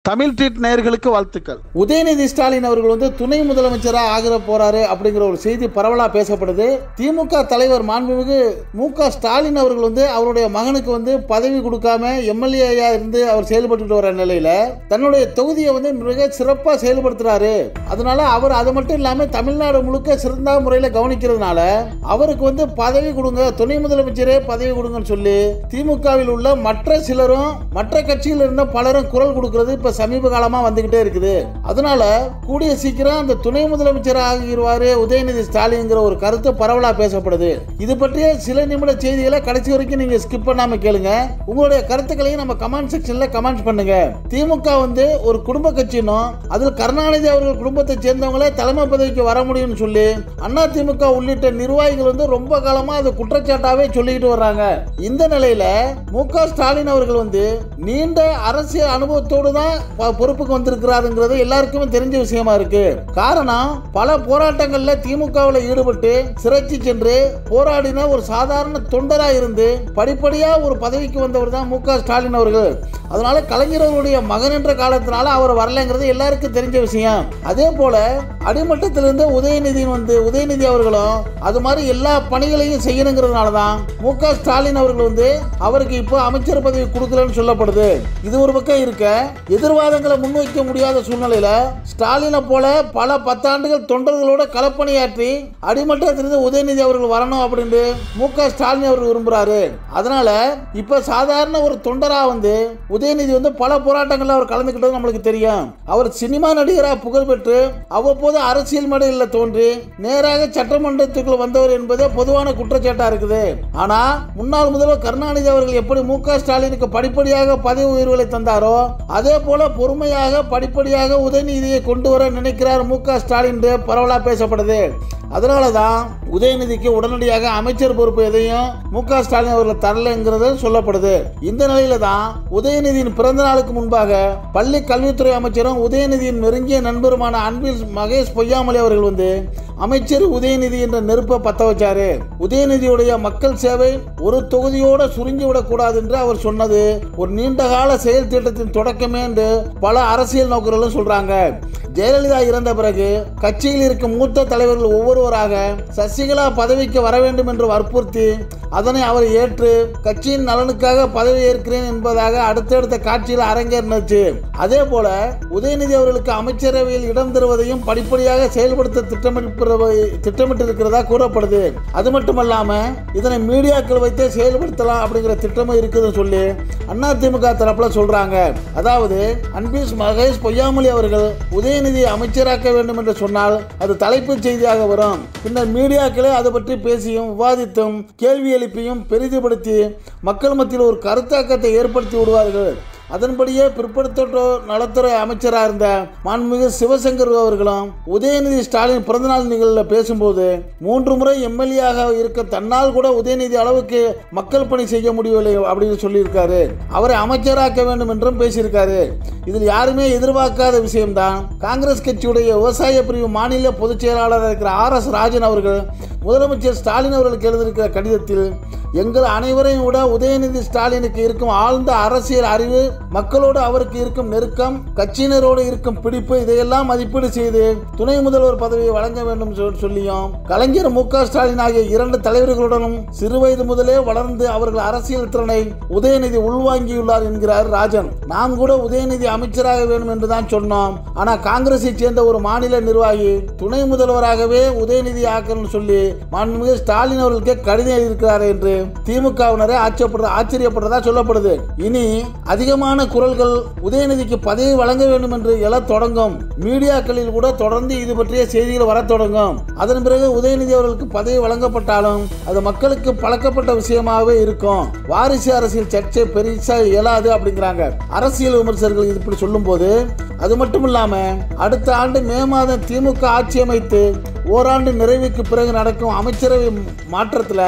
Tamil treat நேயர்களுக்கு வாழ்த்துக்கள் உதயநிதி ஸ்டாலின் அவர்கள் வந்து துணை முதலமைச்சராக ஆகிற போறாரு அப்படிங்கிற ஒரு செய்தி பரவலா பேசப்படுது திமுக தலைவர் மாண்புமிகு மு க ஸ்டாலின் அவர்கள் வந்து அவருடைய மகனுக்கு வந்து பதவி கொடுக்காம எம்எல்ஏயா இருந்து அவர் செயல்பட்டு வர நிலையில தன்னுடைய தொகுதியை வந்து மிக சிறப்பாக செயல்படுத்துறாரு அதனால அவர் அது மட்டும் இல்லாம தமிழ்நாடு முழுக்க சிறந்த முறையில் கவனிக்கிறதுனால அவருக்கு வந்து பதவி கொடுங்க துணை முதலமைச்சரே பதவி கொடுங்கன்னு சொல்லி திமுகவில் உள்ள மற்ற சிலரும் மற்ற கட்சியில் இருந்த பலரும் குரல் கொடுக்கிறது இப்ப சமீப காலமா வந்துகிட்டே இருக்குது அதனால கூடிய சீக்கிரம் அந்த துணை முதலமைச்சர் ஆகிடுவாரு உதயநிதி ஸ்டாலின்ங்கிற ஒரு கருத்து பரவலா பேசப்படுது இது பற்றிய சில நிமிட செய்திகளை கடைசி வரைக்கும் நீங்க ஸ்கிப் பண்ணாம கேளுங்க உங்களுடைய கருத்துக்களையும் நம்ம கமெண்ட் செக்ஷன்ல கமெண்ட் பண்ணுங்க திமுக வந்து ஒரு குடும்ப கட்சினும் அதில் கருணாநிதி அவர்கள் குடும்பத்தை சேர்ந்தவங்களே தலைமை பதவிக்கு வர முடியும்னு சொல்லி அண்ணா திமுக உள்ளிட்ட நிர்வாகிகள் வந்து ரொம்ப காலமா அது குற்றச்சாட்டாவே சொல்லிக்கிட்டு வர்றாங்க இந்த நிலையில மு க ஸ்டாலின் அவர்கள் வந்து நீண்ட அரசியல் அனுபவத்தோடு தான் ப- பொறுப்புக்கு வந்திருக்கிறாருங்கிறது எல்லாருக்குமே தெரிஞ்ச விஷயமா இருக்கு காரணம் பல போராட்டங்கள்ல திமுகவில் ஈடுபட்டு சிறைச்சி சென்று போராடின ஒரு சாதாரண தொண்டரா இருந்து படிப்படியா ஒரு பதவிக்கு வந்தவர் தான் மு க ஸ்டாலின் அவர்கள் அதனால கலைஞர் அவருடைய மகன் என்ற காலத்தினால அவர் வரலைங்கிறது எல்லாருக்கும் தெரிஞ்ச விஷயம் அதே போல அடிமட்டத்திலிருந்து உதயநிதி வந்து உதயநிதி அவர்களும் அது மாதிரி எல்லா பணிகளையும் செய்யணுங்கிறதுனால தான் மு க ஸ்டாலின் அவர்கள் வந்து அவருக்கு இப்போ அமைச்சர் பதவி கொடுக்கலன்னு சொல்லப்படுது இது ஒரு பக்கம் இருக்க எதிர்வாதங்களை முன்வைக்க முடியாத சூழ்நிலையில ஸ்டாலினை போல பல பத்தாண்டுகள் தொண்டர்களோட களப்பணியாற்றி அடிமட்டத்திலிருந்து உதயநிதி அவர்கள் வரணும் அப்படின்னு மு க ஸ்டாலின் அவர்கள் விரும்புறாரு அதனால இப்ப சாதாரண ஒரு தொண்டரா வந்து உதயநிதி வந்து பல போராட்டங்கள்ல அவர் கலந்துக்கிட்டது நம்மளுக்கு தெரியும் அவர் சினிமா நடிகராக புகழ் பெற்று அவ்வப்போது அரசியல் மேடைகளில் தோன்றி நேராக சட்டமன்றத்துக்குள் வந்தவர் என்பதே பொதுவான குற்றச்சாட்டா இருக்குது ஆனா முன்னாள் முதல்வர் கருணாநிதி அவர்கள் எப்படி மு க ஸ்டாலினுக்கு படிப்படியாக பதவி உயர்வுகளை தந்தாரோ அதே போல பொறுமையாக படிப்படியாக உதயநிதியை கொண்டு வர நினைக்கிறார் மு க ஸ்டாலின் என்று பரவலா பேசப்படுது அதனால தான் உதயநிதிக்கு உடனடியாக அமைச்சர் பொறுப்பு எதையும் மு க ஸ்டாலின் அவர்கள் தரலைங்கிறது சொல்லப்படுது இந்த நிலையில தான் உதயநிதியின் பிறந்த நாளுக்கு முன்பாக பள்ளி கல்வித்துறை அமைச்சரும் உதயநிதியின் நெருங்கிய நண்பருமான அன்பில் மகேஷ் பொய்யாமொழி அவர்கள் வந்து அமைச்சர் உதயநிதி என்ற நெருப்பை பத்த வச்சாரு உதயநிதியுடைய மக்கள் சேவை ஒரு தொகுதியோட சுருங்கி விடக்கூடாது என்று அவர் சொன்னது ஒரு நீண்டகால செயல் திட்டத்தின் தொடக்கமே என்று பல அரசியல் நோக்கர்களும் சொல்றாங்க ஜெயலலிதா இறந்த பிறகு கட்சியில் இருக்கும் மூத்த தலைவர்கள் ஒவ்வொருவராக சசிகலா பதவிக்கு வர வேண்டும் என்று வற்புறுத்தி அதனை அவர் ஏற்று கட்சியின் நலனுக்காக பதவி ஏற்கிறேன் என்பதாக அடுத்தடுத்த காட்சியில் அரங்கேறினுச்சு அதே போல உதயநிதி அவர்களுக்கு அமைச்சரவையில் இடம் தருவதையும் படிப்படியாக செயல்படுத்த திட்டமிட்டு திட்டமிட்டிருக்கிறதா கூறப்படுது அது மட்டுமல்லாம இதனை மீடியாக்கள் வைத்தே செயல்படுத்தலாம் அப்படிங்கிற திட்டமும் இருக்குதுன்னு சொல்லி அதிமுக தரப்புல சொல்றாங்க அதாவது அன்பீஸ் மகேஷ் பொய்யாமொழி அவர்கள் உதயநிதி அமைச்சராக்க வேண்டும் என்று சொன்னால் அது தலைப்புச் செய்தியாக வரும் பின்னர் மீடியாக்களே அதை பற்றி பேசியும் விவாதித்தும் கேள்வி எழுப்பியும் பெரிதுபடுத்தி மக்கள் மத்தியில் ஒரு கருத்தாக்கத்தை ஏற்படுத்தி விடுவார்கள் அதன்படியே பிற்படுத்தோர் நலத்துறை அமைச்சராக இருந்த மாண்புமிகு சிவசங்கர் அவர்களும் உதயநிதி ஸ்டாலின் பிறந்தநாள் நிகழ்வில் பேசும்போது மூன்று முறை எம்எல்ஏயாக இருக்க தன்னால் கூட உதயநிதி அளவுக்கு மக்கள் பணி செய்ய முடியவில்லை அப்படின்னு சொல்லியிருக்காரு அவரை அமைச்சராக்க வேண்டும் என்றும் பேசியிருக்காரு இதில் யாருமே எதிர்பார்க்காத விஷயம்தான் காங்கிரஸ் கட்சியுடைய விவசாய பிரிவு மாநில பொதுச் செயலாளராக இருக்கிற ஆர் எஸ் ராஜன் அவர்கள் முதலமைச்சர் ஸ்டாலின் அவர்களுக்கு எழுதியிருக்கிற கடிதத்தில் எங்கள் அனைவரையும் விட உதயநிதி ஸ்டாலினுக்கு இருக்கும் ஆழ்ந்த அரசியல் அறிவு மக்களோடு அவருக்கு இருக்கும் நெருக்கம் கட்சியினரோடு இருக்கும் பிடிப்பு இதையெல்லாம் மதிப்பீடு செய்து துணை முதல்வர் பதவியை வழங்க வேண்டும் சொ- சொல்லியும் கலைஞர் மு க ஸ்டாலின் ஆகிய இரண்டு தலைவர்களுடனும் சிறுவயது முதலே வளர்ந்து அவர்கள் அரசியல் திறனை உதயநிதி உள்வாங்கியுள்ளார் என்கிறார் ராஜன் நாம் கூட உதயநிதி அமைச்சராக வேண்டும் என்றுதான் சொன்னோம் ஆனா காங்கிரஸை சேர்ந்த ஒரு மாநில நிர்வாகி துணை முதல்வராகவே உதயநிதி ஆக்கணும்னு சொல்லி மாண்புமிகு ஸ்டாலின் அவர்களுக்கு கடிதம் எழுதியிருக்கிறார் என்று திமுகவினரே ஆச்சரியப்படுற ஆச்சரியப்படுறதா சொல்லப்படுது இனி அதிகமான குரல்கள் உதயநிதிக்கு பதவி வழங்க வேண்டும் என்று எழத் தொடங்கும் மீடியாக்களில் கூட தொடர்ந்து இது பற்றிய செய்திகள் வரத் தொடங்கும் அதன் பிறகு உதயநிதி அவர்களுக்கு பதவி வழங்கப்பட்டாலும் அது மக்களுக்கு பழக்கப்பட்ட விஷயமாகவே இருக்கும் வாரிசு அரசியல் சர்ச்சை பெருசா இயலாது அப்படிங்கிறாங்க அரசியல் விமர்சகர்கள் இது இப்படி சொல்லும்போது அது மட்டும் இல்லாம அடுத்த ஆண்டு மே மாதம் திமுக ஆட்சி அமைத்து ஓராண்டு நிறைவுக்கு பிறகு நடக்கும் அமைச்சரவை மாற்றத்தில்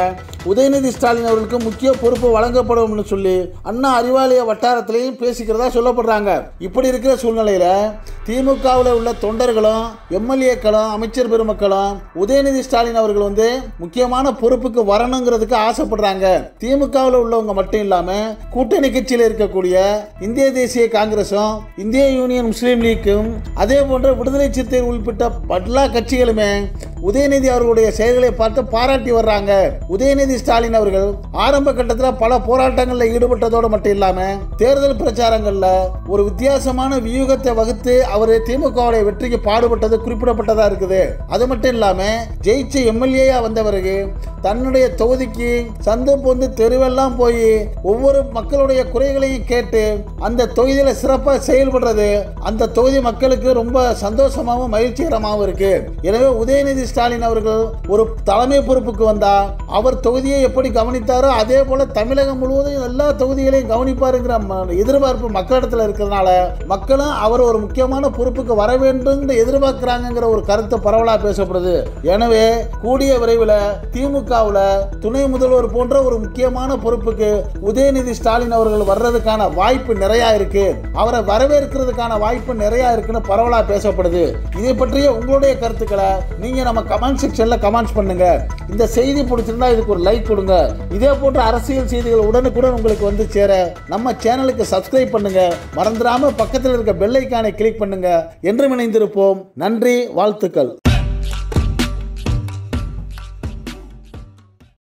உதயநிதி ஸ்டாலின் அவர்களுக்கு முக்கிய பொறுப்பு வழங்கப்படும்னு சொல்லி அண்ணா அறிவாலய வட்டாரத்திலையும் பேசிக்கிறதா சொல்லப்படுறாங்க இப்படி இருக்கிற சூழ்நிலையில திமுகவில் உள்ள தொண்டர்களும் எம்எல்ஏக்களும் அமைச்சர் பெருமக்களும் உதயநிதி ஸ்டாலின் அவர்கள் வந்து முக்கியமான பொறுப்புக்கு வரணுங்கிறதுக்கு ஆசைப்படுறாங்க திமுகவில் உள்ளவங்க மட்டும் இல்லாம கூட்டணி கட்சியில் இருக்கக்கூடிய இந்திய தேசிய காங்கிரசும் இந்திய யூனியன் முஸ்லீம் லீக்கும் அதே போன்ற விடுதலை சிறுத்தைகள் உள்பட்ட எல்லா கட்சிகளுமே உதயநிதி அவர்களுடைய செயல்களை பார்த்து பாராட்டி வர்றாங்க உதயநிதி ஸ்டாலின் அவர்கள் ஆரம்ப கட்டத்தில் பல போராட்டங்களில் ஈடுபட்டதோடு மட்டும் இல்லாம தேர்தல் பிரச்சாரங்கள்ல ஒரு வித்தியாசமான வியூகத்தை வகுத்து அவர் திமுகவுடைய வெற்றிக்கு பாடுபட்டது குறிப்பிடப்பட்டதா இருக்குது அது மட்டும் இல்லாம ஜெயிச்ச எம்எல்ஏயா வந்த பிறகு தன்னுடைய தொகுதிக்கு சந்து பொந்து தெருவெல்லாம் போய் ஒவ்வொரு மக்களுடைய குறைகளையும் கேட்டு அந்த தொகுதியில சிறப்பாக செயல்படுறது அந்த தொகுதி மக்களுக்கு ரொம்ப சந்தோஷமாகவும் மகிழ்ச்சிகரமாகவும் இருக்கு எனவே உதயநிதி ஸ்டாலின் அவர்கள் ஒரு தலைமை பொறுப்புக்கு வந்தா அவர் தொகுதியை எப்படி கவனித்தாரோ அதே போல தமிழகம் முழுவதும் எல்லா தொகுதிகளையும் கவனிப்பாருங்கிற ம- எதிர்பார்ப்பு மக்களிடத்தில் இருக்கிறதுனால மக்களும் அவர் ஒரு முக்கியமான பொறுப்புக்கு வர வேண்டும் எதிர்பார்க்கிறாங்கிற ஒரு கருத்து பரவலா பேசப்படுது எனவே கூடிய விரைவில் திமுகவில் துணை முதல்வர் போன்ற ஒரு முக்கியமான பொறுப்புக்கு உதயநிதி ஸ்டாலின் அவர்கள் வர்றதுக்கான வாய்ப்பு நிறைய இருக்கு அவரை வரவேற்கிறதுக்கான வாய்ப்பு நிறைய இருக்குன்னு பரவலா பேசப்படுது இதை பற்றிய உங்களுடைய கருத்துக்களை நீங்க நம்ம கமெண்ட் செக்ஷன்ல கமெண்ட்ஸ் பண்ணுங்க இந்த செய்தி பிடிச்சிருந்தா இதுக்கு ஒரு லைக் கொடுங்க இதே போன்ற அரசியல் செய்திகள் உடனுக்குடன் உங்களுக்கு வந்து சேர நம்ம சேனலுக்கு சப்ஸ்கிரைப் பண்ணுங்க மறந்துடாம பக்கத்தில் இருக்க பெல் ஐக்கானை கிளிக் பண்ணுங்க என்றும் இணைந்திருப்போம் நன்றி வாழ்த்துக்கள்